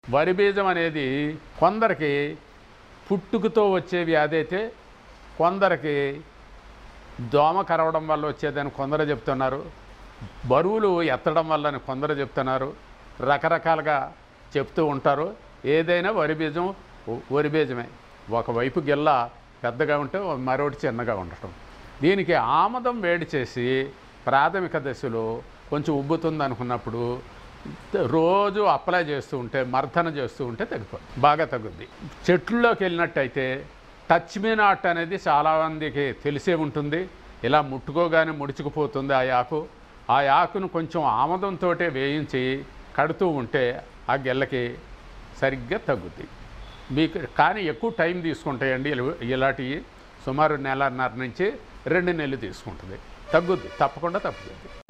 వరి బీజం అనేది కొందరికి పుట్టుకతో వచ్చే వ్యాధి అయితే కొందరికి దోమ కరవడం వల్ల వచ్చేదని కొందరు చెప్తున్నారు బరువులు ఎత్తడం వల్లని కొందరు చెప్తున్నారు రకరకాలుగా చెప్తూ ఉంటారు ఏదైనా వరి బీజం వ- వరి బీజమే ఒకవైపు గిల్ల పెద్దగా ఉంటే మరొకటి చిన్నగా ఉండటం దీనికి ఆమదం వేడి చేసి ప్రాథమిక దశలో కొంచెం ఉబ్బుతుంది అనుకున్నప్పుడు రోజు అప్లై చేస్తూ ఉంటే మర్దన చేస్తూ ఉంటే తగ్గిపోతుంది బాగా తగ్గుద్ది చెట్లలోకి వెళ్ళినట్టయితే టచ్ మీ నాట్ అనేది చాలామందికి తెలిసే ఉంటుంది ఇలా ముట్టుకోగానే ముడుచుకుపోతుంది ఆ యాకు ఆ యాకును కొంచెం ఆమదంతో వేయించి కడుతూ ఉంటే ఆ గెల్లకి సరిగ్గా తగ్గుద్ది మీకు కానీ ఎక్కువ టైం తీసుకుంటాయండి ఇల- ఇలాంటివి సుమారు నెలన్నర నుంచి రెండు నెలలు తీసుకుంటుంది తగ్గుద్ది తప్పకుండా తగ్గుద్ది